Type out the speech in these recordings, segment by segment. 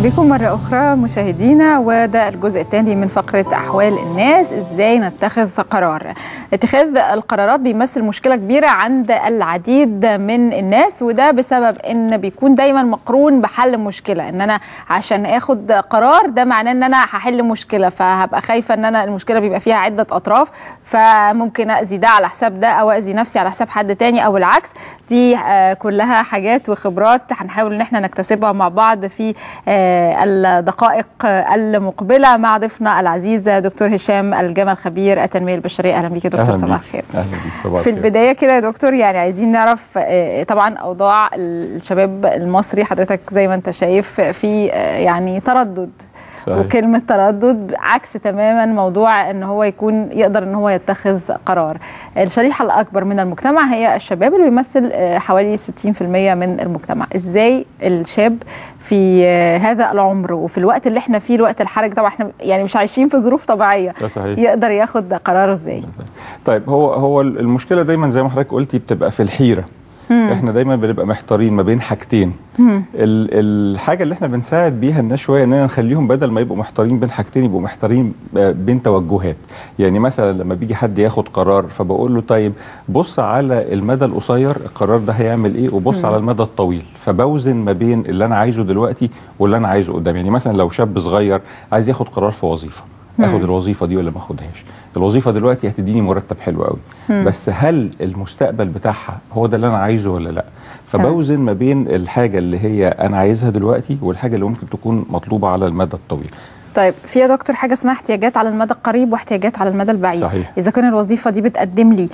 بكم مرة أخرى مشاهدينا وده الجزء الثاني من فقرة أحوال الناس إزاي نتخذ قرار اتخاذ القرارات بيمثل مشكلة كبيرة عند العديد من الناس وده بسبب إن بيكون دايما مقرون بحل مشكلة إن أنا عشان آخد قرار ده معناه إن أنا هحل مشكلة فهبقى خايفة إن أنا المشكلة بيبقى فيها عدة أطراف فممكن أذي ده على حساب ده أو أذي نفسي على حساب حد تاني أو العكس دي كلها حاجات وخبرات هنحاول إن احنا نكتسبها مع بعض في الدقائق المقبله مع ضيفنا العزيز دكتور هشام الجمل خبير التنميه البشريه اهلا بيك يا دكتور صباح الخير اهلا بيك صباح في البدايه كده يا دكتور يعني عايزين نعرف طبعا اوضاع الشباب المصري حضرتك زي ما انت شايف في يعني تردد صحيح. وكلمة تردد عكس تماما موضوع ان هو يكون يقدر ان هو يتخذ قرار الشريحة الأكبر من المجتمع هي الشباب اللي بيمثل حوالي 60% من المجتمع ازاي الشاب في هذا العمر وفي الوقت اللي احنا فيه الوقت الحرج طبعا احنا يعني مش عايشين في ظروف طبيعيه صحيح. يقدر ياخد قراره ازاي طيب هو هو المشكله دايما زي ما حضرتك قلتي بتبقى في الحيره مم. احنا دايما بنبقى محتارين ما بين حاجتين الحاجه اللي احنا بنساعد بيها الناس شويه اننا نخليهم بدل ما يبقوا محتارين بين حاجتين يبقوا محتارين بين توجهات يعني مثلا لما بيجي حد ياخد قرار فبقول له طيب بص على المدى القصير القرار ده هيعمل ايه وبص مم. على المدى الطويل فبوزن ما بين اللي انا عايزه دلوقتي واللي انا عايزه قدام يعني مثلا لو شاب صغير عايز ياخد قرار في وظيفه اخد الوظيفه دي ولا ما اخدهاش الوظيفه دلوقتي هتديني مرتب حلو قوي مم. بس هل المستقبل بتاعها هو ده اللي انا عايزه ولا لا فبوزن ما بين الحاجه اللي هي انا عايزها دلوقتي والحاجه اللي ممكن تكون مطلوبه على المدى الطويل طيب في يا دكتور حاجه اسمها احتياجات على المدى القريب واحتياجات على المدى البعيد صحيح. اذا كان الوظيفه دي بتقدم لي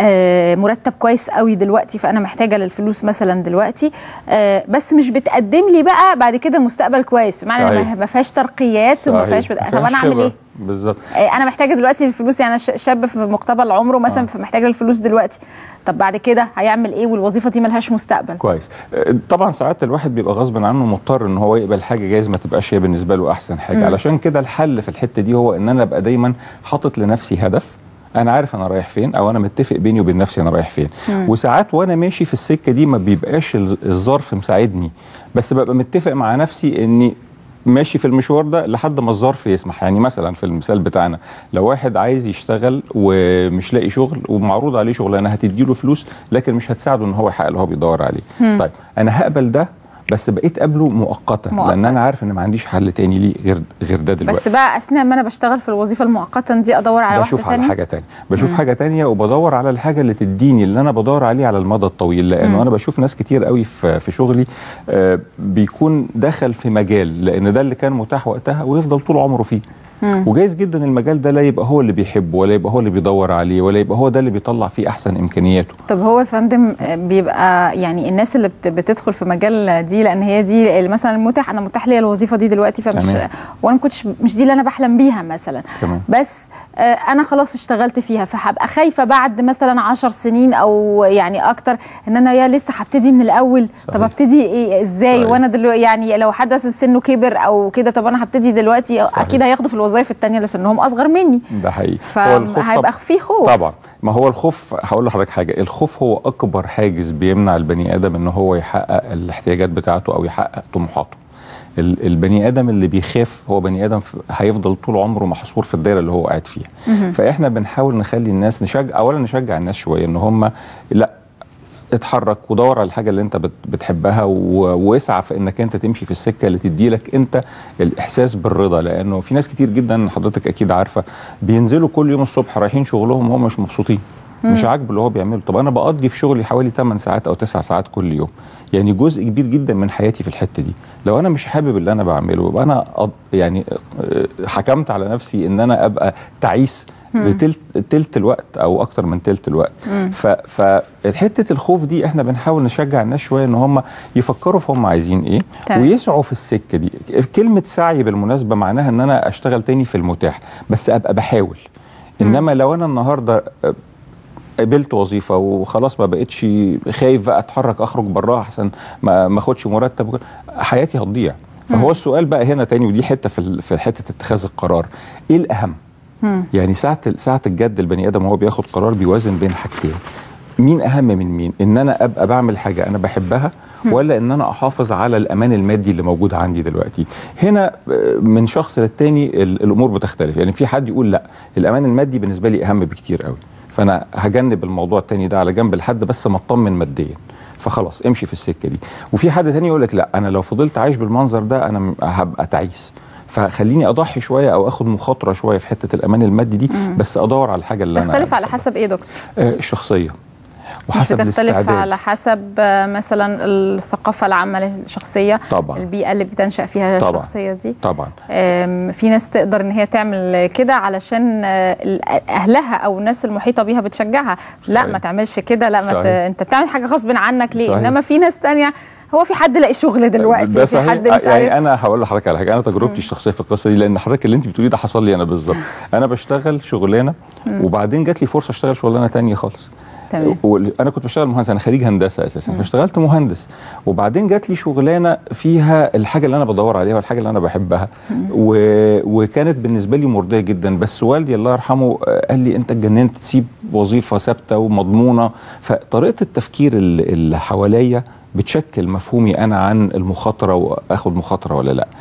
آه مرتب كويس قوي دلوقتي فانا محتاجه للفلوس مثلا دلوقتي آه بس مش بتقدم لي بقى بعد كده مستقبل كويس بمعنى ما فيهاش ترقيات وما فيهاش بت... طب انا اعمل ايه بالظبط انا محتاجه دلوقتي الفلوس يعني شاب في مقتبل عمره مثلا آه. فمحتاجه الفلوس دلوقتي طب بعد كده هيعمل ايه والوظيفه دي ملهاش مستقبل كويس طبعا ساعات الواحد بيبقى غصب عنه مضطر ان هو يقبل حاجه جايز ما تبقاش هي بالنسبه له احسن حاجه م. علشان كده الحل في الحته دي هو ان انا ابقى دايما حاطط لنفسي هدف انا عارف انا رايح فين او انا متفق بيني وبين نفسي انا رايح فين مم. وساعات وانا ماشي في السكه دي ما بيبقاش الظرف مساعدني بس ببقى متفق مع نفسي اني ماشي في المشوار ده لحد ما الظرف يسمح يعني مثلا في المثال بتاعنا لو واحد عايز يشتغل ومش لاقي شغل ومعروض عليه شغلانه هتديله فلوس لكن مش هتساعده ان هو يحقق اللي هو بيدور عليه مم. طيب انا هقبل ده بس بقيت قابله مؤقتا مؤقت. لان انا عارف ان ما عنديش حل تاني ليه غير غير ده دلوقتي بس بقى اثناء ما انا بشتغل في الوظيفه المؤقته دي ادور على بشوف واحده على حاجه تانية بشوف مم. حاجه تانية وبدور على الحاجه اللي تديني اللي انا بدور عليه على المدى الطويل لانه مم. انا بشوف ناس كتير قوي في, في شغلي آه بيكون دخل في مجال لان ده اللي كان متاح وقتها ويفضل طول عمره فيه مم. وجايز جدا المجال ده لا يبقى هو اللي بيحبه ولا يبقى هو اللي بيدور عليه ولا يبقى هو ده اللي بيطلع فيه احسن امكانياته طب هو يا فندم بيبقى يعني الناس اللي بتدخل في مجال دي لان هي دي مثلا متاح انا متاح لي الوظيفه دي دلوقتي فمش تمام. وانا ما كنتش مش دي اللي انا بحلم بيها مثلا تمام. بس انا خلاص اشتغلت فيها فهبقى خايفه بعد مثلا 10 سنين او يعني اكتر ان انا يا لسه هبتدي من الاول صحيح. طب ابتدي ايه ازاي صحيح. وانا دلوقتي يعني لو حد سنه كبر او كده طب انا هبتدي دلوقتي صحيح. اكيد هياخدوا في الوظائف الثانيه لسنهم اصغر مني ده حقيقي فهيبقى في خوف طبعا ما هو الخوف هقول لحضرتك حاجه الخوف هو اكبر حاجز بيمنع البني ادم ان هو يحقق الاحتياجات بتاعته او يحقق طموحاته البني ادم اللي بيخاف هو بني ادم هيفضل طول عمره محصور في الدايره اللي هو قاعد فيها فاحنا بنحاول نخلي الناس نشجع اولا نشجع الناس شويه ان هم لا اتحرك ودور على الحاجه اللي انت بتحبها واسعى في انك انت تمشي في السكه اللي تدي لك انت الاحساس بالرضا لانه في ناس كتير جدا حضرتك اكيد عارفه بينزلوا كل يوم الصبح رايحين شغلهم وهم مش مبسوطين مش عاجبه اللي هو بيعمله طب انا بقضي في شغلي حوالي 8 ساعات او 9 ساعات كل يوم يعني جزء كبير جدا من حياتي في الحته دي لو انا مش حابب اللي انا بعمله يبقى انا يعني حكمت على نفسي ان انا ابقى تعيس لتلت تلت الوقت او اكتر من تلت الوقت فحته الخوف دي احنا بنحاول نشجع الناس شويه ان هم يفكروا في هم عايزين ايه طيب. ويسعوا في السكه دي كلمه سعي بالمناسبه معناها ان انا اشتغل تاني في المتاح بس ابقى بحاول انما لو انا النهارده قبلت وظيفه وخلاص ما بقتش خايف بقى اتحرك اخرج براها احسن ما اخدش مرتب حياتي هتضيع فهو السؤال بقى هنا تاني ودي حته في في حته اتخاذ القرار ايه الاهم مم. يعني ساعه ساعه الجد البني ادم وهو بياخد قرار بيوازن بين حاجتين مين اهم من مين ان انا ابقى بعمل حاجه انا بحبها ولا ان انا احافظ على الامان المادي اللي موجود عندي دلوقتي هنا آه، من شخص للتاني ال- الامور بتختلف يعني في حد يقول لا الامان المادي بالنسبه لي اهم بكتير قوي فانا هجنب الموضوع التاني ده على جنب لحد بس ما اطمن ماديا فخلاص امشي في السكه دي وفي حد تاني يقول لك لا انا لو فضلت عايش بالمنظر ده انا م- هبقى تعيس فخليني اضحي شويه او اخد مخاطره شويه في حته الامان المادي دي بس ادور على الحاجه اللي انا تختلف على بحبها. حسب ايه يا دكتور آه، الشخصيه مش وحسب بتختلف الاستعداد على حسب آه، مثلا الثقافه العامه للشخصيه طبعا البيئه اللي بتنشا فيها طبعا. الشخصيه دي طبعا آم، في ناس تقدر ان هي تعمل كده علشان آه، ال- اهلها او الناس المحيطه بيها بتشجعها لا صحيح. ما تعملش كده لا ما ت... صحيح. انت بتعمل حاجه غصب عنك ليه صحيح. انما في ناس تانية هو في حد لاقي شغل دلوقتي ده في صحيح حد مش يعني عارف انا هقول لحضرتك على حاجه انا تجربتي الشخصيه في القصه دي لان حضرتك اللي انت بتقوليه ده حصل لي انا بالظبط انا بشتغل شغلانه وبعدين جات لي فرصه اشتغل شغلانه تانية خالص تمام وانا كنت بشتغل مهندس انا خريج هندسه اساسا فاشتغلت مهندس وبعدين جات لي شغلانه فيها الحاجه اللي انا بدور عليها والحاجه اللي انا بحبها و... وكانت بالنسبه لي مرضيه جدا بس والدي الله يرحمه آه، قال لي انت اتجننت تسيب وظيفه ثابته ومضمونه فطريقه التفكير اللي اللي حواليا بتشكل مفهومي انا عن المخاطره واخد مخاطره ولا لا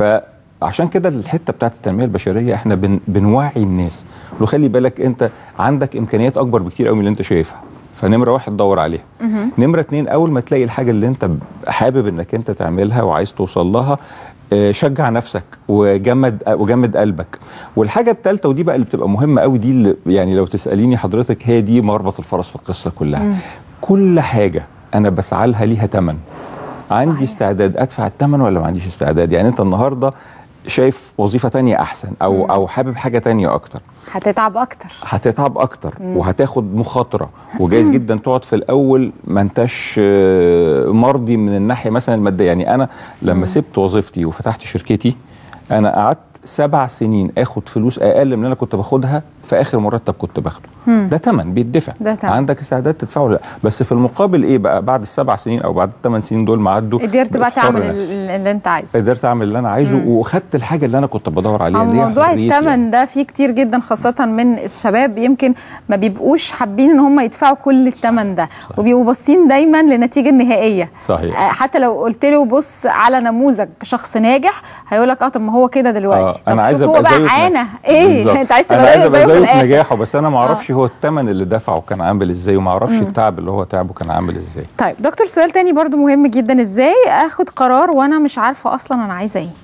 فعشان كده الحته بتاعت التنميه البشريه احنا بن بنوعي الناس لو خلي بالك انت عندك امكانيات اكبر بكتير قوي من اللي انت شايفها فنمره واحد دور عليها نمره اتنين اول ما تلاقي الحاجه اللي انت حابب انك انت تعملها وعايز توصل لها آه، شجع نفسك وجمد وجمد قلبك والحاجه الثالثه ودي بقى اللي بتبقى مهمه قوي دي اللي يعني لو تساليني حضرتك هي دي مربط الفرس في القصه كلها كل حاجه انا بسعى لها ليها ثمن عندي صحيح. استعداد ادفع الثمن ولا ما عنديش استعداد يعني انت النهارده شايف وظيفه تانية احسن او مم. او حابب حاجه تانية اكتر هتتعب اكتر هتتعب اكتر مم. وهتاخد مخاطره وجايز جدا تقعد في الاول ما انتش آه، مرضي من الناحيه مثلا الماديه يعني انا لما سبت وظيفتي وفتحت شركتي انا قعدت سبع سنين اخد فلوس اقل من اللي انا كنت باخدها في اخر مرتب كنت باخده مم. ده تمن بيدفع ده تمن. عندك استعداد تدفعه ولا لا بس في المقابل ايه بقى بعد السبع سنين او بعد الثمان سنين دول ما عدوا قدرت بقى بقيت حر تعمل نفسي. ال- اللي انت عايزه قدرت اعمل اللي انا عايزه مم. وخدت الحاجه اللي انا كنت بدور عليها هو اللي هي موضوع حريتي الثمن ده فيه كتير جدا خاصة من الشباب يمكن ما بيبقوش حابين ان هم يدفعوا كل الثمن ده صحيح. وبيبقوا باصين دايما للنتيجة النهائية صحيح آه، حتى لو قلت له بص على نموذج شخص ناجح هيقول لك اه طب ما هو كده دلوقتي آه، طب انا عايز شوف ابقى هو بقى زيه في عانى ايه بالظبط. انت عايز انا تبقى عايز زيه ابقى زيه في زيه في الاخر نجاحه بس انا ما اعرفش هو الثمن اللي دفعه كان عامل ازاي وما اعرفش مم. التعب اللي هو تعبه كان عامل ازاي طيب دكتور سؤال تاني برضو مهم جدا ازاي اخد قرار وانا مش عارفة اصلا انا عايزة ايه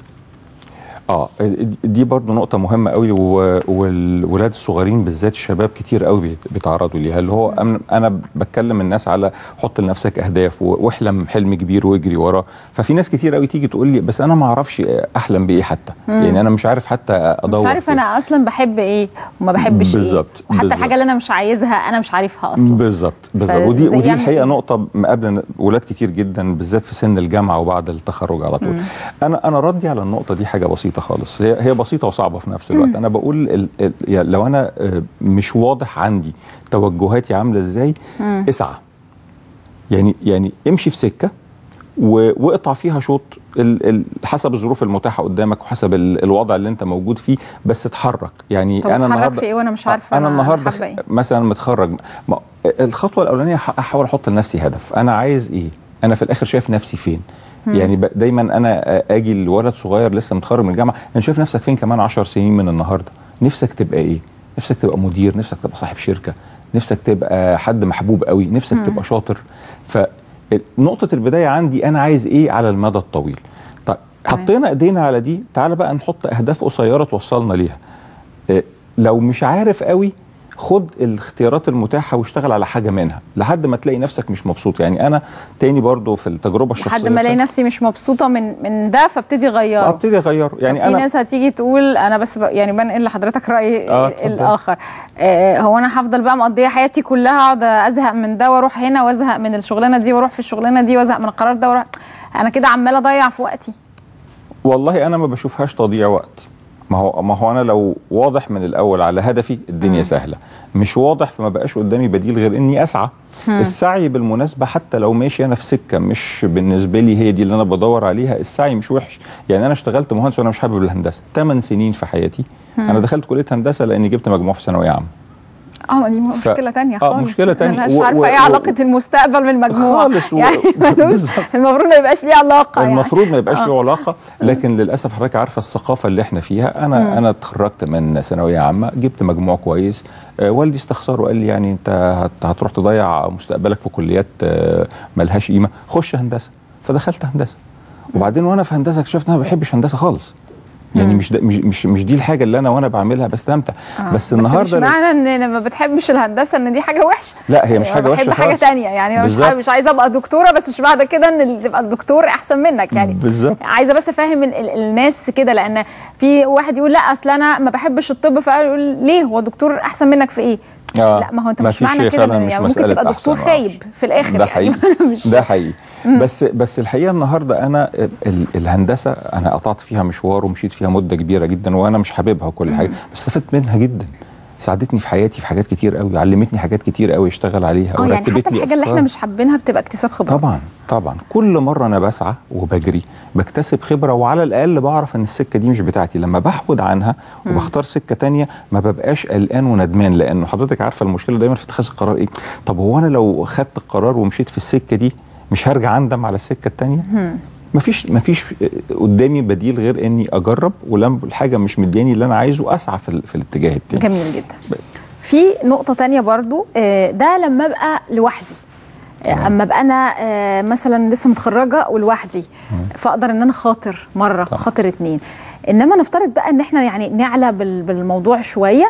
اه دي برضو نقطة مهمة قوي و- والولاد الصغيرين بالذات الشباب كتير قوي بيت- بيتعرضوا ليها اللي هو أنا- انا بتكلم الناس على حط لنفسك اهداف و- واحلم حلم كبير واجري وراه ففي ناس كتير قوي تيجي تقول لي بس انا ما اعرفش احلم بايه حتى مم. يعني انا مش عارف حتى ادور مش عارف فين. انا اصلا بحب ايه وما بحبش بالظبط، ايه وحتى بالظبط. الحاجة اللي انا مش عايزها انا مش عارفها اصلا بالظبط بالظبط فإزاي ودي ودي يعمل الحقيقه إيه؟ نقطه مقابله ولاد كتير جدا بالذات في سن الجامعه وبعد التخرج على طول مم. انا انا ردي على النقطه دي حاجه بسيطه خالص هي هي بسيطه وصعبه في نفس الوقت انا بقول ال ال يعني لو انا آه، مش واضح عندي توجهاتي عامله ازاي مم. اسعى يعني يعني امشي في سكه و- واقطع فيها شوط ال ال حسب الظروف المتاحه قدامك وحسب ال الوضع اللي انت موجود فيه بس اتحرك يعني طب انا اتحرك النهارده في ايه وانا مش عارفه انا النهارده حابة إيه؟ مثلا متخرج ما الخطوه الاولانيه ح- احاول احط لنفسي هدف انا عايز ايه انا في الاخر شايف نفسي فين يعني ب- دايما انا اجي لولد صغير لسه متخرج من الجامعه انا شايف نفسك فين كمان 10 سنين من النهارده نفسك تبقى ايه نفسك تبقى مدير نفسك تبقى صاحب شركه نفسك تبقى حد محبوب قوي نفسك تبقى شاطر فنقطه البدايه عندي انا عايز ايه على المدى الطويل طيب تمام. حطينا ايدينا على دي تعالى بقى نحط اهداف قصيره توصلنا ليها إيه، لو مش عارف قوي خد الاختيارات المتاحه واشتغل على حاجه منها لحد ما تلاقي نفسك مش مبسوط يعني انا تاني برضو في التجربه الشخصيه لحد ما الاقي نفسي مش مبسوطه من من ده فابتدي اغيره ابتدي اغيره يعني يعني في انا ناس هتيجي تقول انا بس ب... يعني بنقل لحضرتك راي آه، ال- اتفضل. الاخر آه هو انا هفضل بقى مقضيه حياتي كلها اقعد ازهق من ده واروح هنا وازهق من الشغلانه دي واروح في الشغلانه دي وازهق من القرار ده واروح انا كده عماله اضيع في وقتي والله انا ما بشوفهاش تضييع وقت ما هو ما هو انا لو واضح من الاول على هدفي الدنيا مم. سهله مش واضح فما بقاش قدامي بديل غير اني اسعى مم. السعي بالمناسبه حتى لو ماشي انا في سكه مش بالنسبه لي هي دي اللي انا بدور عليها السعي مش وحش يعني انا اشتغلت مهندس وانا مش حابب الهندسه 8 سنين في حياتي مم. انا دخلت كليه هندسه لاني جبت مجموع في ثانويه عامه اه دي مشكله ف... تانية اه خالص مشكله تانية مش عارفه ايه علاقه المستقبل بالمجموع خالص و... يعني ملوش بالظبط. المفروض ما يبقاش ليه علاقه يعني. المفروض ما يبقاش آه. له علاقه لكن للاسف حضرتك عارفه الثقافه اللي احنا فيها انا مم. انا اتخرجت من ثانويه عامه جبت مجموع كويس آه، والدي استخسر وقال لي يعني انت هت- هتروح تضيع مستقبلك في كليات آه، ملهاش قيمه خش هندسه فدخلت هندسه وبعدين وانا في هندسه اكتشفت ان انا ما بحبش هندسه خالص يعني مم. مش ده مش مش مش دي الحاجه اللي انا وانا بعملها بستمتع آه. بس النهارده مش معنى ان ما بتحبش الهندسه ان دي حاجه وحشه لا هي مش حاجه وحشه بحب حاجه خالص. تانية يعني أنا مش بالظبط. مش عايزه ابقى دكتوره بس مش بعد كده ان اللي تبقى الدكتور احسن منك يعني بالظبط عايزه بس افهم ال- ال- الناس كده لان في واحد يقول لا اصل انا ما بحبش الطب فيقول ليه هو دكتور احسن منك في ايه آه. لا ما هو انت ما مش فيش معنى كده فعلا إن مش يعني ممكن مسألة تبقى أحسن دكتور وأحسن. خايب في الاخر ده يعني. حقيقي أنا مش ده حقيقي بس بس الحقيقه النهارده انا ال الهندسه انا قطعت فيها مشوار ومشيت فيها مده كبيره جدا وانا مش حاببها وكل حاجه بس استفدت منها جدا ساعدتني في حياتي في حاجات كتير قوي علمتني حاجات كتير قوي اشتغل عليها اه يعني ورتبت حتى لي الحاجه اللي احنا أفكار. مش حابينها بتبقى اكتساب خبره طبعا طبعا كل مره انا بسعى وبجري بكتسب خبره وعلى الاقل بعرف ان السكه دي مش بتاعتي لما بحود عنها وبختار سكه تانية ما ببقاش قلقان وندمان لانه حضرتك عارفه المشكله دايما في اتخاذ القرار ايه طب هو انا لو خدت القرار ومشيت في السكه دي مش هرجع اندم على السكه التانية مم. مفيش مفيش قدامي بديل غير اني اجرب ولما الحاجه مش مدياني اللي انا عايزه اسعى في, ال- في الاتجاه التاني جميل جدا في نقطة تانية برضو آه، ده لما ابقى لوحدي آه، تمام. اما ابقى انا آه، مثلا لسه متخرجه ولوحدي فاقدر ان انا خاطر مره طبعا. خاطر اتنين انما نفترض بقى ان احنا يعني نعلى بال- بالموضوع شويه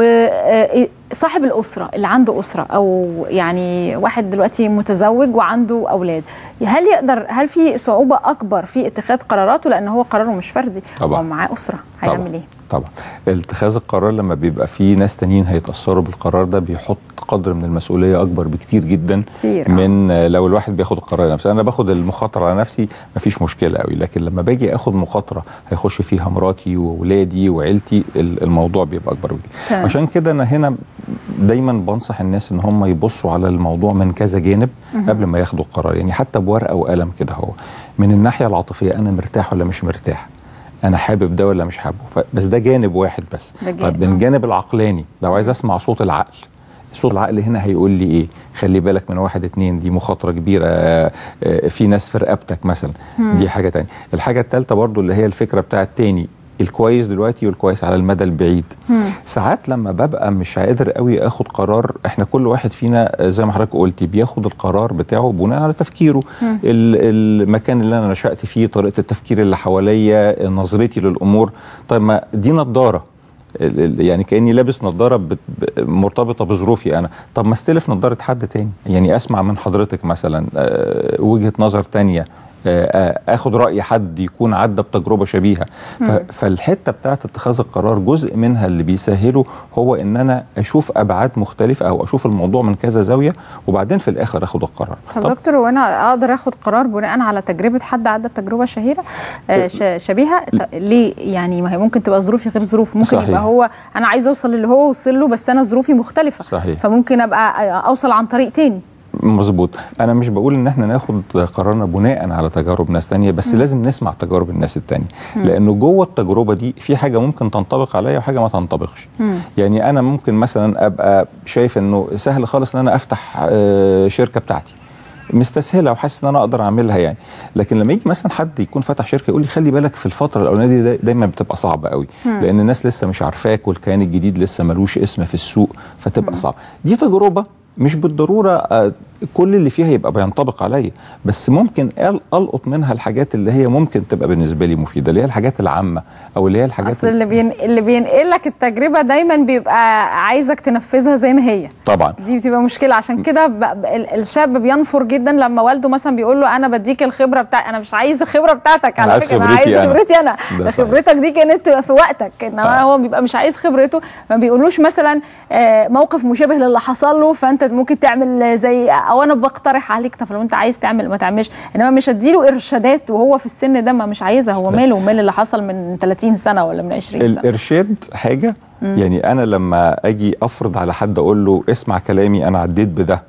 وصاحب الاسره اللي عنده اسره او يعني واحد دلوقتي متزوج وعنده اولاد هل يقدر هل في صعوبه اكبر في اتخاذ قراراته لان هو قراره مش فردي طبعا. هو معاه اسره هيعمل طبعا. ايه طبعا اتخاذ القرار لما بيبقى فيه ناس تانيين هيتاثروا بالقرار ده بيحط قدر من المسؤوليه اكبر بكتير جدا كتير آه. من آه، لو الواحد بياخد القرار نفسه انا باخد المخاطره على نفسي مفيش مشكله قوي لكن لما باجي اخد مخاطره هيخش فيها مراتي واولادي وعيلتي ال- الموضوع بيبقى اكبر بكتير تمام. عشان كده انا هنا دايما بنصح الناس ان هم يبصوا على الموضوع من كذا جانب قبل ما ياخدوا القرار يعني حتى بورقه وقلم كده هو من الناحيه العاطفيه انا مرتاح ولا مش مرتاح انا حابب ده ولا مش حابه ف- بس ده جانب واحد بس ده جانب، طيب من آه. الجانب العقلاني لو عايز اسمع صوت العقل صوت العقل هنا هيقول لي ايه خلي بالك من واحد اتنين دي مخاطره كبيره آه، آه، في ناس في رقبتك مثلا دي حاجه تانية الحاجه الثالثه برضو اللي هي الفكره بتاعت تاني الكويس دلوقتي والكويس على المدى البعيد مم. ساعات لما ببقى مش قادر قوي اخد قرار احنا كل واحد فينا آه، زي ما حضرتك قلتي بياخد القرار بتاعه بناء على تفكيره مم. ال- المكان اللي انا نشأت فيه طريقه التفكير اللي حواليا آه، نظرتي للامور طيب ما دي نضاره ال- ال- يعني كاني لابس نظاره بت- ب- مرتبطه بظروفي انا طب ما استلف نظاره حد تاني يعني اسمع من حضرتك مثلا آه، وجهه نظر تانية آه، آه، اخد راي حد يكون عدى بتجربه شبيهه ف- فالحته بتاعت اتخاذ القرار جزء منها اللي بيسهله هو ان انا اشوف ابعاد مختلفه او اشوف الموضوع من كذا زاويه وبعدين في الاخر اخد القرار طب دكتور وانا اقدر اخد قرار بناء على تجربه حد عدى بتجربه شهيره آه ش- شبيهه ط- ليه يعني ما هي ممكن تبقى ظروفي غير ظروفه ممكن صحيح. يبقى هو انا عايزه اوصل اللي هو وصل له بس انا ظروفي مختلفه صحيح. فممكن ابقى اوصل عن طريق تاني مظبوط انا مش بقول ان احنا ناخد قرارنا بناء على تجارب ناس تانية بس م. لازم نسمع تجارب الناس التانية لانه جوه التجربه دي في حاجه ممكن تنطبق عليا وحاجه ما تنطبقش مم. يعني انا ممكن مثلا ابقى شايف انه سهل خالص ان انا افتح آه، شركه بتاعتي مستسهله وحاسس ان انا اقدر اعملها يعني لكن لما يجي مثلا حد يكون فتح شركه يقول لي خلي بالك في الفتره الاولانيه دي دا- دايما بتبقى صعبه قوي لان الناس لسه مش عارفاك والكيان الجديد لسه ملوش اسم في السوق فتبقى صعبه دي تجربه مش بالضروره آه، كل اللي فيها يبقى بينطبق عليا بس ممكن أل- القط منها الحاجات اللي هي ممكن تبقى بالنسبه لي مفيده اللي هي الحاجات العامه او اللي هي الحاجات اصل اللي بين اللي بينقل لك التجربه دايما بيبقى عايزك تنفذها زي ما هي طبعا دي بتبقى مشكله عشان كده ب- ب- ال- الشاب بينفر جدا لما والده مثلا بيقول له انا بديك الخبره بتاعتي انا مش عايز الخبره بتاعتك أنا على عايز فكره انا خبرتي عايز أنا. خبرتي انا ده صحيح. خبرتك دي كانت في وقتك انما آه. هو بيبقى مش عايز خبرته ما بيقولوش مثلا آه، موقف مشابه للي حصل له فانت ممكن تعمل زي او انا بقترح عليك طب لو انت عايز تعمل ما تعملش انما مش اديله ارشادات وهو في السن ده ما مش عايزها هو صحيح. ماله ومال اللي حصل من 30 سنه ولا من 20 سنه الارشاد حاجه يعني انا لما اجي افرض على حد اقول له اسمع كلامي انا عديت بده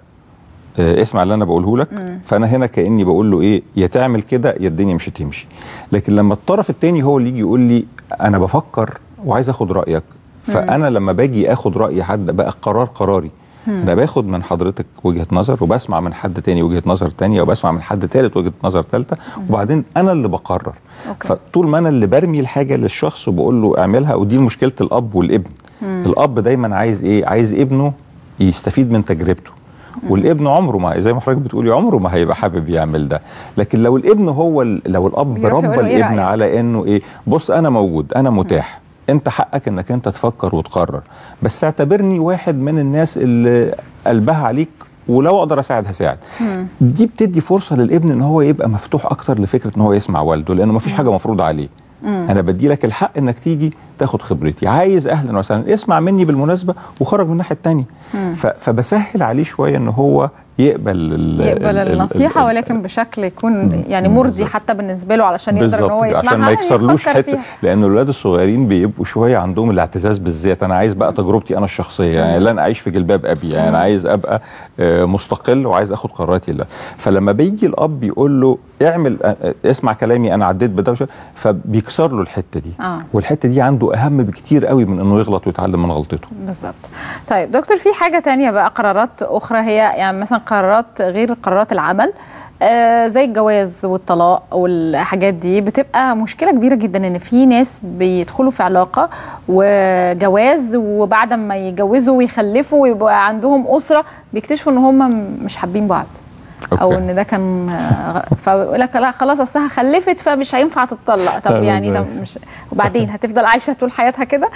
آه، اسمع اللي انا بقوله لك فانا هنا كاني بقول له ايه يا تعمل كده يا الدنيا مش هتمشي لكن لما الطرف التاني هو اللي يجي يقول لي انا بفكر وعايز اخد رايك فانا لما باجي اخد راي حد بقى القرار قراري انا باخد من حضرتك وجهه نظر وبسمع من حد تاني وجهه نظر تانية وبسمع من حد تالت وجهه نظر تالتة وبعدين انا اللي بقرر أوكي. فطول ما انا اللي برمي الحاجه للشخص وبقول له اعملها ودي مشكله الاب والابن الاب دايما عايز ايه عايز ابنه يستفيد من تجربته والابن عمره ما زي ما حضرتك بتقولي عمره ما هيبقى حابب يعمل ده لكن لو الابن هو ال- لو الاب يروح ربى يقول له إيه الابن رأيك؟ على انه ايه بص انا موجود انا متاح انت حقك انك انت تفكر وتقرر بس اعتبرني واحد من الناس اللي قلبها عليك ولو اقدر اساعد هساعد دي بتدي فرصه للابن ان هو يبقى مفتوح اكتر لفكره ان هو يسمع والده لانه مفيش حاجه مفروضه عليه انا بدي لك الحق انك تيجي تاخد خبرتي عايز اهلا وسهلا اسمع مني بالمناسبه وخرج من الناحيه الثانيه فبسهل عليه شويه ان هو يقبل ال- يقبل ال- ال- النصيحه ال- ولكن بشكل يكون يعني مم، مرضي بالظبط. حتى بالنسبه له علشان يقدر ان هو بالظبط يسمعها عشان ما يكسرلوش ويفكر حته فيها. لان الاولاد الصغيرين بيبقوا شويه عندهم الاعتزاز بالذات انا عايز بقى تجربتي انا الشخصيه يعني لن اعيش في جلباب ابي يعني انا عايز ابقى آه، مستقل وعايز اخد قراراتي لا فلما بيجي الاب يقول له اعمل آه، آه، اسمع كلامي انا عديت بده وش- فبيكسر له الحته دي آه. والحته دي عنده اهم بكتير قوي من انه يغلط ويتعلم من غلطته بالظبط طيب دكتور في حاجة تانية بقى قرارات أخرى هي يعني مثلا قرارات غير قرارات العمل آه زي الجواز والطلاق والحاجات دي بتبقى مشكلة كبيرة جدا ان في ناس بيدخلوا في علاقة وجواز وبعد ما يتجوزوا ويخلفوا ويبقى عندهم أسرة بيكتشفوا ان هم مش حابين بعض او أوكي. ان ده كان آه، فيقول لك لا خلاص اصلها خلفت فمش هينفع تتطلق طب تمام. يعني ده مش وبعدين هتفضل عايشه طول حياتها كده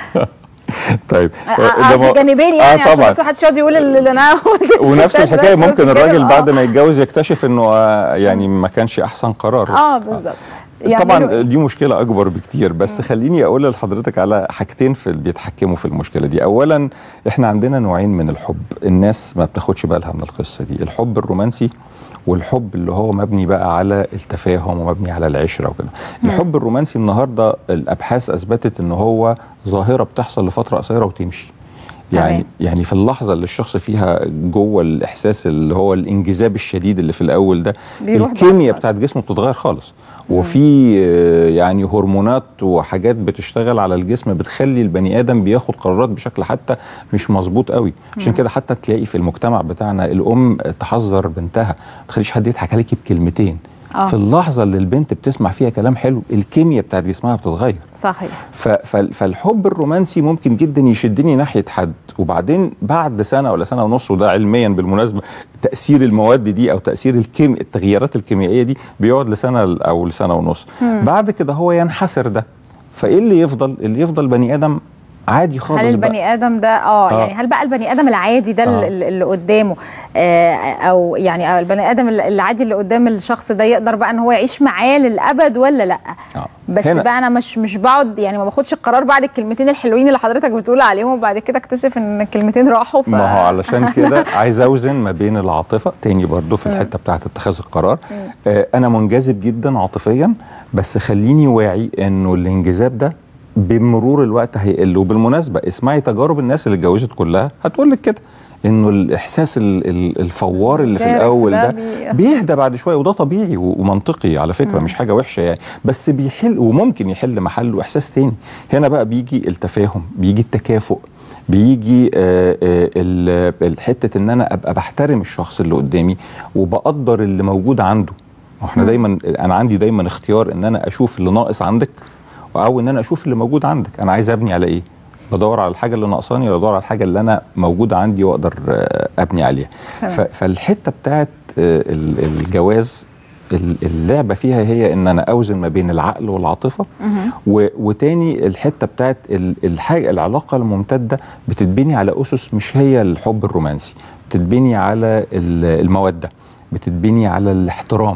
طيب قصدي مو- جانبين يعني آه عشان طبعا بس محدش يقعد يقول اللي انا ونفس بس- الحكايه بس ممكن كده، الراجل آه. بعد ما يتجوز يكتشف انه آه، يعني ما كانش احسن قرار اه بالظبط طبعا يعملوا إيه؟ دي مشكله اكبر بكتير بس خليني اقول لحضرتك على حاجتين في بيتحكموا في المشكله دي اولا احنا عندنا نوعين من الحب الناس ما بتاخدش بالها من القصه دي الحب الرومانسي والحب اللي هو مبني بقى على التفاهم ومبني على العشره وكده الحب الرومانسي النهارده الابحاث اثبتت ان هو ظاهره بتحصل لفتره قصيره وتمشي يعني تمام. يعني في اللحظه اللي الشخص فيها جوه الاحساس اللي هو الانجذاب الشديد اللي في الاول ده بيروح بعد الكيمياء فترة. بتاعت جسمه بتتغير خالص وفي آه، يعني هرمونات وحاجات بتشتغل على الجسم بتخلي البني ادم بياخد قرارات بشكل حتى مش مظبوط قوي عشان كده حتى تلاقي في المجتمع بتاعنا الام تحذر بنتها ما تخليش حد يضحك عليكي بكلمتين آه. في اللحظه اللي البنت بتسمع فيها كلام حلو الكيمياء بتاعت جسمها بتتغير صحيح ف- ف- فالحب الرومانسي ممكن جدا يشدني ناحيه حد وبعدين بعد سنه ولا سنه ونص وده علميا بالمناسبه تاثير المواد دي او تاثير الكيم التغييرات الكيميائيه دي بيقعد لسنه او لسنه ونص بعد كده هو ينحسر ده فايه اللي يفضل اللي يفضل بني ادم عادي خالص هل بقى. البني ادم ده اه, آه. يعني هل بقى البني ادم العادي ده آه. اللي, اللي قدامه آه او يعني أو البني ادم العادي اللي قدام الشخص ده يقدر بقى ان هو يعيش معاه للابد ولا لا آه. بس هنا- بقى انا مش مش بقعد يعني ما باخدش القرار بعد الكلمتين الحلوين اللي حضرتك بتقول عليهم وبعد كده اكتشف ان الكلمتين راحوا ف... ما هو علشان كده عايز اوزن ما بين العاطفه تاني برضو في الحته بتاعه اتخاذ القرار آه انا منجذب جدا عاطفيا بس خليني واعي انه الانجذاب ده بمرور الوقت هيقل وبالمناسبه اسمعي تجارب الناس اللي اتجوزت كلها هتقول لك كده انه الاحساس ال- ال- الفوار اللي في الجارف الاول ده ده بي- بيهدى بعد شويه وده طبيعي و- ومنطقي على فكره مش حاجه وحشه يعني بس بيحل وممكن يحل محله احساس تاني هنا بقى بيجي التفاهم بيجي التكافؤ بيجي آه، آه، ال- الحته ان انا ابقى بحترم الشخص اللي قدامي وبقدر اللي موجود عنده ما احنا دايما انا عندي دايما اختيار ان انا اشوف اللي ناقص عندك او ان انا اشوف اللي موجود عندك انا عايز ابني على ايه بدور على الحاجه اللي ناقصاني ولا بدور على الحاجه اللي انا موجوده عندي واقدر آه، ابني عليها تمام. ف- فالحته بتاعت آه، ال- الجواز ال- اللعبه فيها هي ان انا اوزن ما بين العقل والعاطفه و- وتاني الحته بتاعت ال- الحاجه العلاقه الممتده بتتبني على اسس مش هي الحب الرومانسي بتتبني على ال- الموده بتتبني على الاحترام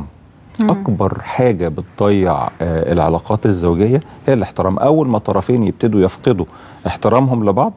اكبر حاجه بتضيع آه، العلاقات الزوجيه هي الاحترام اول ما طرفين يبتدوا يفقدوا احترامهم لبعض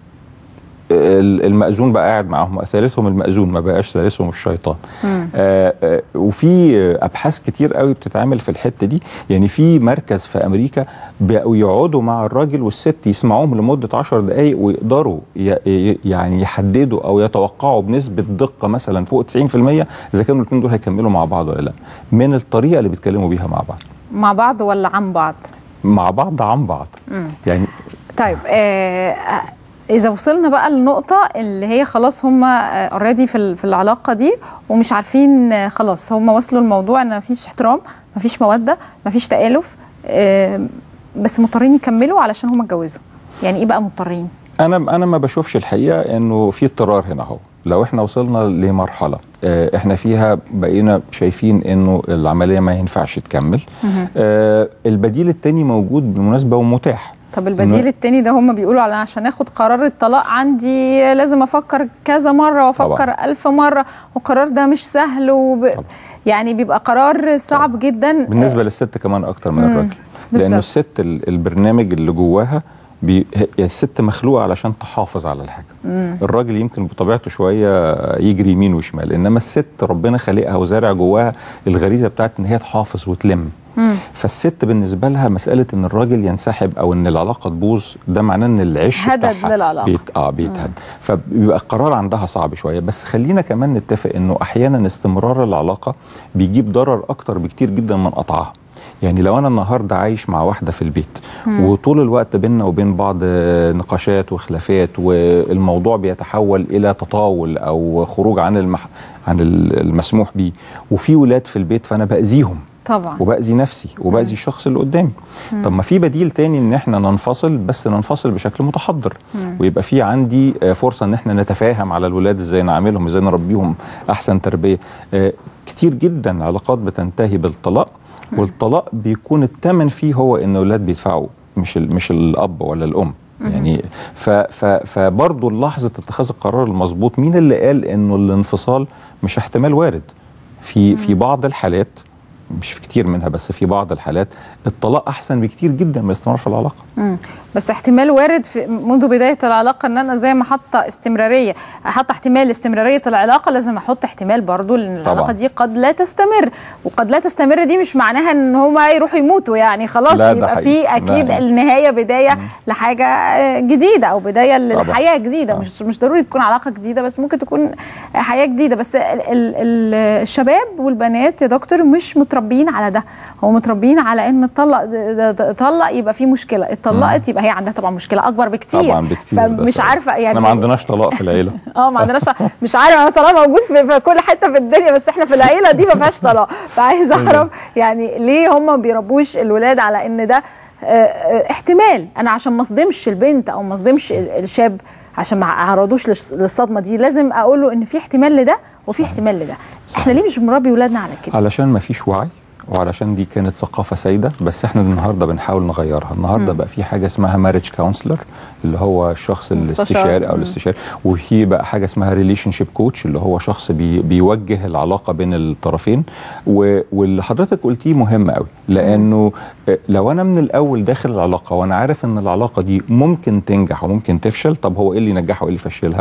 ال- المأذون بقى قاعد معاهم ثالثهم المأذون ما بقاش ثالثهم الشيطان آه آه وفي ابحاث كتير قوي بتتعمل في الحته دي يعني في مركز في امريكا بقوا يقعدوا مع الراجل والست يسمعوهم لمده 10 دقائق ويقدروا ي- ي- يعني يحددوا او يتوقعوا بنسبه دقه مثلا فوق 90% اذا كانوا الاثنين دول هيكملوا مع بعض ولا لا من الطريقه اللي بيتكلموا بيها مع بعض مع بعض ولا عن بعض مع بعض عن بعض مم. يعني طيب آه اذا وصلنا بقى للنقطه اللي هي خلاص هم اوريدي في في العلاقه دي ومش عارفين آه، خلاص هم وصلوا الموضوع ان مفيش احترام مفيش موده مفيش تالف آه، بس مضطرين يكملوا علشان هم اتجوزوا يعني ايه بقى مضطرين انا انا ما بشوفش الحقيقه انه في اضطرار هنا اهو لو احنا وصلنا لمرحله آه، احنا فيها بقينا شايفين انه العمليه ما ينفعش تكمل آه، البديل التاني موجود بالمناسبه ومتاح طب البديل التاني ده هم بيقولوا على عشان اخد قرار الطلاق عندي لازم افكر كذا مره وافكر طبعاً. ألف مره والقرار ده مش سهل وب... طبعاً. يعني بيبقى قرار صعب طبعاً. جدا بالنسبه للست كمان اكتر من مم. الراجل بالظبط. لانه الست ال- البرنامج اللي جواها بي هي الست مخلوقه علشان تحافظ على الحاجه مم. الراجل يمكن بطبيعته شويه يجري يمين وشمال انما الست ربنا خالقها وزارع جواها الغريزه بتاعت ان هي تحافظ وتلم مم. فالست بالنسبه لها مساله ان الراجل ينسحب او ان العلاقه تبوظ ده معناه ان العش هدد بتاعها للعلاقة. بيت اه بيتهد فبيبقى القرار عندها صعب شويه بس خلينا كمان نتفق انه احيانا استمرار العلاقه بيجيب ضرر اكتر بكتير جدا من قطعها يعني لو انا النهارده عايش مع واحده في البيت وطول الوقت بيننا وبين بعض آه، نقاشات وخلافات والموضوع بيتحول الى تطاول او خروج عن المح... عن ال- المسموح بيه وفي ولاد في البيت فانا باذيهم طبعا وباذي نفسي وباذي الشخص اللي قدامي طب ما في بديل تاني ان احنا ننفصل بس ننفصل بشكل متحضر ويبقى في عندي آه، فرصه ان احنا نتفاهم على الولاد ازاي نعاملهم ازاي نربيهم احسن تربيه آه، كتير جدا علاقات بتنتهي بالطلاق والطلاق بيكون الثمن فيه هو ان الاولاد بيدفعوا مش ال- مش الاب ولا الام يعني ف ف فبرضه لحظه اتخاذ القرار المظبوط مين اللي قال انه الانفصال مش احتمال وارد في في بعض الحالات مش في كتير منها بس في بعض الحالات الطلاق احسن بكتير جدا من الاستمرار في العلاقه مم. بس احتمال وارد في منذ بدايه العلاقه ان انا زي ما حاطه استمراريه حاطه احتمال استمراريه العلاقه لازم احط احتمال برضو لان العلاقه طبعاً. دي قد لا تستمر وقد لا تستمر دي مش معناها ان هما يروحوا يموتوا يعني خلاص لا، ده يبقى حقيقي. في لا، اكيد لا. النهايه بدايه لحاجه آه، جديده او بدايه طبعاً. للحياه جديده آه. مش مش ضروري تكون علاقه جديده بس ممكن تكون حياه جديده بس ال ال ال الشباب والبنات يا دكتور مش متربيين على ده هم متربيين على ان الطلق ده- ده- طلق يبقى في مشكله اتطلقت يبقى هي عندها طبعا مشكله اكبر بكتير طبعا بكتير ده فمش صحيح. عارفه يعني احنا ما عندناش طلاق في العيله اه ما عندناش مش عارفه انا طلاق موجود في, في كل حته في الدنيا بس احنا في العيله دي ما فيهاش طلاق فعايز اعرف يعني ليه هم ما بيربوش الولاد على ان ده آه، آه، احتمال انا عشان ما اصدمش البنت او ما اصدمش ال- الشاب عشان ما اعرضوش للص- للصدمه دي لازم اقول له ان في احتمال لده وفي احتمال لده احنا ليه مش بنربي ولادنا على كده علشان ما فيش وعي وعلشان دي كانت ثقافه سائده بس احنا النهارده بنحاول نغيرها النهارده بقى في حاجه اسمها ماريج كونسلر اللي هو الشخص مستشار. الاستشاري او مم. الاستشاري وفي بقى حاجه اسمها ريليشن شيب كوتش اللي هو شخص بي بيوجه العلاقه بين الطرفين و- واللي حضرتك قلتيه مهم قوي لانه آه، لو انا من الاول داخل العلاقه وانا عارف ان العلاقه دي ممكن تنجح وممكن تفشل طب هو ايه اللي ينجحها وايه اللي يفشلها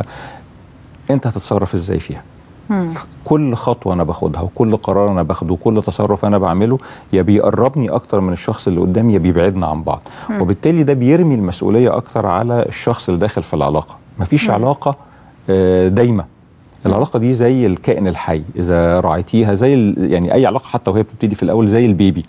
انت هتتصرف ازاي فيها مم. كل خطوه انا باخدها وكل قرار انا باخده وكل تصرف انا بعمله يا بيقربني اكتر من الشخص اللي قدامي يا بيبعدنا عن بعض مم. وبالتالي ده بيرمي المسؤوليه اكتر على الشخص اللي داخل في العلاقه مفيش مم. علاقه آه، دايمه العلاقه دي زي الكائن الحي اذا راعيتيها زي ال- يعني اي علاقه حتى وهي بتبتدي في الاول زي البيبي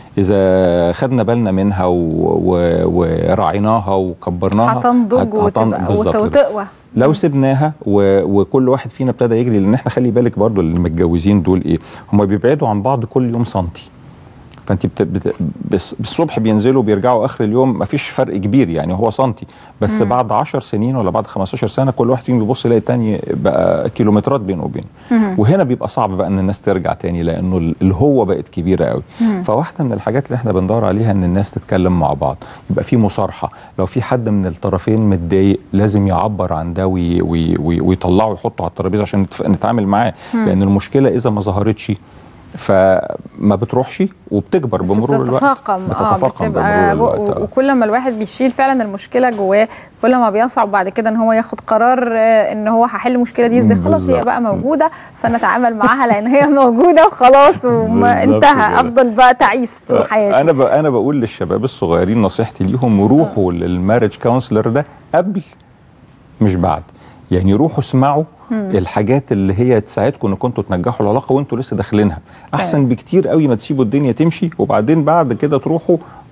اذا خدنا بالنا منها و... و... وراعيناها وكبرناها هتنضج هت- هتن- وتبقى بالظبط وت- كده. وتقوى لو سبناها و... وكل واحد فينا ابتدى يجري لان احنا خلي بالك برضو اللي متجوزين دول ايه هم بيبعدوا عن بعض كل يوم سنتي فانت بت... بت... بس بالصبح بينزلوا بيرجعوا اخر اليوم مفيش فرق كبير يعني هو سنتي بس مم. بعد 10 سنين ولا بعد 15 سنه كل واحد فيهم بيبص يلاقي التاني بقى كيلومترات بينه وبينه مم. وهنا بيبقى صعب بقى ان الناس ترجع تاني لانه ال- الهوه بقت كبيره قوي مم. فواحده من الحاجات اللي احنا بندور عليها ان الناس تتكلم مع بعض يبقى في مصارحه لو في حد من الطرفين متضايق لازم يعبر عن ده وي وي وي ويطلعه ويحطه على الترابيزه عشان نتف- نتعامل معاه مم. لان المشكله اذا ما ظهرتش فما بتروحش وبتكبر بس بمرور الوقت بتتفاقم بتتفاقم بتبقى بمرور جو- الوقت آه. وكل ما الواحد بيشيل فعلا المشكله جواه كل ما بيصعب بعد كده ان هو ياخد قرار آه، ان هو هحل المشكله دي ازاي مم، خلاص هي بالظبط. بقى موجوده فنتعامل معاها لان هي موجوده وخلاص وما بالظبط انتهى كده. افضل بقى تعيس طول حياتي انا ب... انا بقول للشباب الصغيرين نصيحتي ليهم روحوا للمارج كونسلر ده قبل مش بعد يعني روحوا اسمعوا الحاجات اللي هي تساعدكم ان كنتوا تنجحوا العلاقه وانتوا لسه داخلينها احسن بكتير قوي ما تسيبوا الدنيا تمشي وبعدين بعد كده تروحوا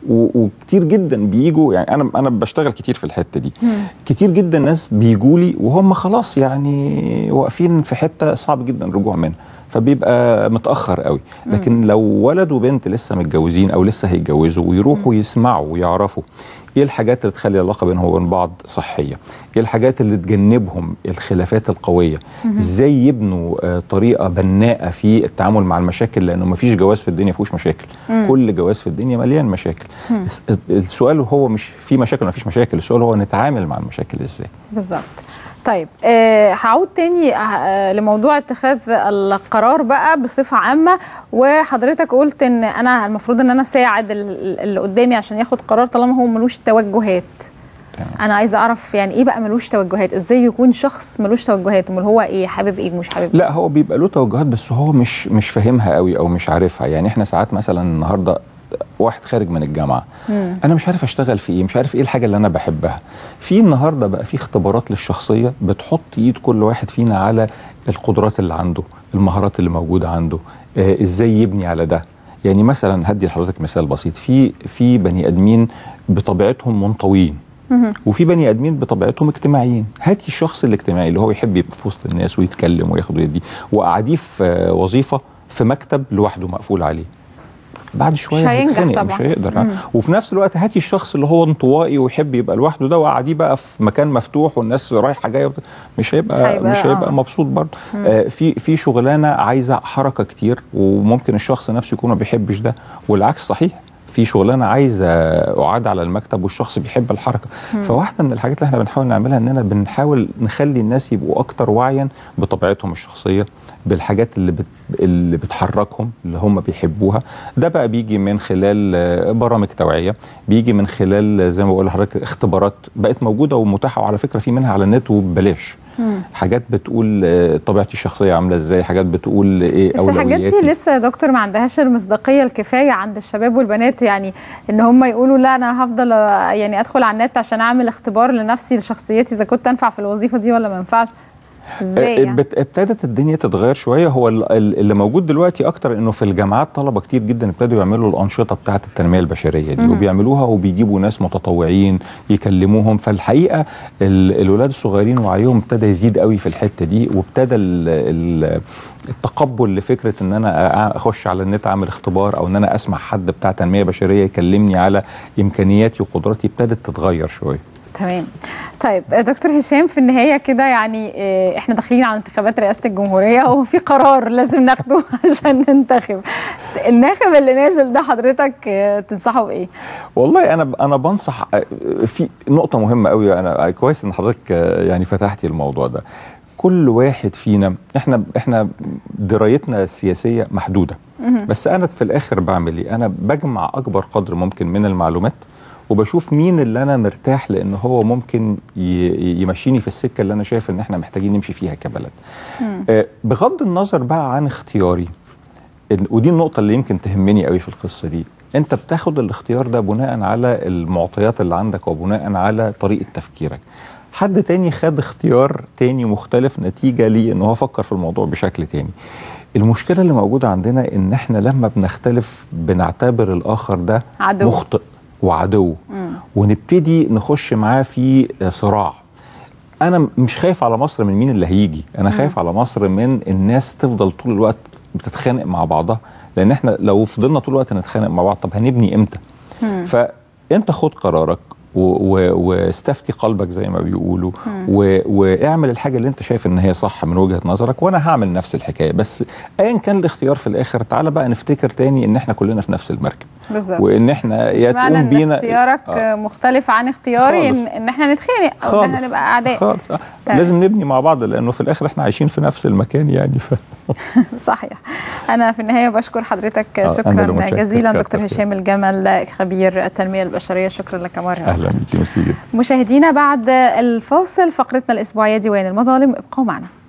وكتير جدا بيجوا يعني انا انا بشتغل كتير في الحته دي كتير جدا ناس بيجوا لي وهم خلاص يعني واقفين في حته صعب جدا الرجوع منها فبيبقى متاخر قوي لكن لو ولد وبنت لسه متجوزين او لسه هيتجوزوا ويروحوا يسمعوا ويعرفوا ايه الحاجات اللي تخلي العلاقه بينهم وبين بعض صحيه ايه الحاجات اللي تجنبهم الخلافات القويه ازاي يبنوا آه طريقه بناءه في التعامل مع المشاكل لانه ما فيش جواز في الدنيا فيهوش مشاكل مم. كل جواز في الدنيا مليان مشاكل مم. الس- السؤال هو مش في مشاكل ولا فيش مشاكل السؤال هو نتعامل مع المشاكل ازاي بالظبط طيب آه هعود تاني آه لموضوع اتخاذ القرار بقى بصفة عامة وحضرتك قلت ان انا المفروض ان انا اساعد ال- اللي قدامي عشان ياخد قرار طالما هو ملوش توجهات تمام. انا عايزه اعرف يعني ايه بقى ملوش توجهات ازاي يكون شخص ملوش توجهات امال هو ايه حابب ايه مش حابب لا هو بيبقى له توجهات بس هو مش مش فاهمها قوي او مش عارفها يعني احنا ساعات مثلا النهارده واحد خارج من الجامعه مم. انا مش عارف اشتغل في ايه مش عارف ايه الحاجه اللي انا بحبها في النهارده بقى في اختبارات للشخصيه بتحط ايد كل واحد فينا على القدرات اللي عنده المهارات اللي موجوده عنده آه ازاي يبني على ده يعني مثلا هدي لحضرتك مثال بسيط في في بني ادمين بطبيعتهم منطويين مهم. وفي بني ادمين بطبيعتهم اجتماعيين هاتي الشخص الاجتماعي اللي هو يحب يبقى في وسط الناس ويتكلم وياخد ويدي وقعديه في آه، وظيفه في مكتب لوحده مقفول عليه بعد شويه مش هينجح هيتخنق، طبعا. مش هيقدر مم. وفي نفس الوقت هاتي الشخص اللي هو انطوائي ويحب يبقى لوحده ده وقعديه بقى في مكان مفتوح والناس رايحه جايه وبت- مش هيبقى هيبقى- مش هيبقى آه. مبسوط برضه آه في في شغلانه عايزه حركه كتير وممكن الشخص نفسه يكون ما بيحبش ده والعكس صحيح في شغلانه عايزه قعاد على المكتب والشخص بيحب الحركه فواحده من الحاجات اللي احنا بنحاول نعملها اننا بنحاول نخلي الناس يبقوا اكتر وعيا بطبيعتهم الشخصيه بالحاجات اللي بت اللي بتحركهم اللي هم بيحبوها ده بقى بيجي من خلال آه، برامج توعيه بيجي من خلال آه، زي ما بقول لحضرتك اختبارات بقت موجوده ومتاحه وعلى فكره في منها على النت وببلاش مم. حاجات بتقول آه، طبيعتي الشخصيه عامله ازاي حاجات بتقول ايه بس الحاجات دي اولوياتي لسه يا دكتور ما عندهاش المصداقيه الكفايه عند الشباب والبنات يعني ان هم يقولوا لا انا هفضل آه، يعني ادخل على النت عشان اعمل اختبار لنفسي لشخصيتي اذا كنت انفع في الوظيفه دي ولا ما ينفعش ازاي آه، يعني؟ بت- ابتدت الدنيا تتغير شويه هو ال- ال- اللي موجود دلوقتي اكتر انه في الجامعات طلبه كتير جدا ابتدوا يعملوا الانشطه بتاعه التنميه البشريه دي مهم. وبيعملوها وبيجيبوا ناس متطوعين يكلموهم فالحقيقه ال- الولاد الصغيرين وعيهم ابتدى يزيد قوي في الحته دي وابتدى ال- ال- التقبل لفكره ان انا أ- اخش على النت اعمل اختبار او ان انا اسمع حد بتاع تنميه بشريه يكلمني على امكانياتي وقدراتي ابتدت تتغير شويه تمام طيب آه، دكتور هشام في النهايه كده يعني آه، احنا داخلين على انتخابات رئاسه الجمهوريه وفي قرار لازم ناخده عشان ننتخب الناخب اللي نازل ده حضرتك آه، تنصحه بايه؟ والله انا انا بنصح في نقطه مهمه قوي انا كويس ان حضرتك يعني فتحتي الموضوع ده كل واحد فينا احنا احنا درايتنا السياسيه محدوده مهم. بس انا في الاخر بعمل ايه انا بجمع اكبر قدر ممكن من المعلومات وبشوف مين اللي انا مرتاح لان هو ممكن ي- يمشيني في السكه اللي انا شايف ان احنا محتاجين نمشي فيها كبلد مم. آه، بغض النظر بقى عن اختياري إن- ودي النقطة اللي يمكن تهمني قوي في القصة دي انت بتاخد الاختيار ده بناء على المعطيات اللي عندك وبناء على طريقة تفكيرك حد تاني خد اختيار تاني مختلف نتيجة ليه ان هو فكر في الموضوع بشكل تاني المشكلة اللي موجودة عندنا ان احنا لما بنختلف بنعتبر الاخر ده عدو. مخطئ وعدو مم. ونبتدي نخش معاه في صراع انا مش خايف على مصر من مين اللي هيجي انا خايف على مصر من الناس تفضل طول الوقت بتتخانق مع بعضها لان احنا لو فضلنا طول الوقت نتخانق مع بعض طب هنبني امتى مم. فانت خد قرارك و- و- واستفتي قلبك زي ما بيقولوا و- واعمل الحاجه اللي انت شايف ان هي صح من وجهه نظرك وانا هعمل نفس الحكايه بس ايا كان الاختيار في الاخر تعالى بقى نفتكر تاني ان احنا كلنا في نفس المركب بالظبط وان احنا يا معنى تقوم ان بينا اختيارك آه. آه. مختلف عن اختياري خالص. ان, ان احنا نتخانق او ان احنا نبقى اعداء خالص آه. تمام. لازم نبني مع بعض لانه في الاخر احنا عايشين في نفس المكان يعني ف... صحيح انا في النهايه بشكر حضرتك آه، أنا شكرا اللي متشكر. جزيلا كتر دكتور خيرك. هشام الجمل خبير التنميه البشريه شكرا لك مره اهلا بيكي ميرسي جدا مشاهدينا بعد الفاصل فقرتنا الاسبوعيه ديوان المظالم ابقوا معنا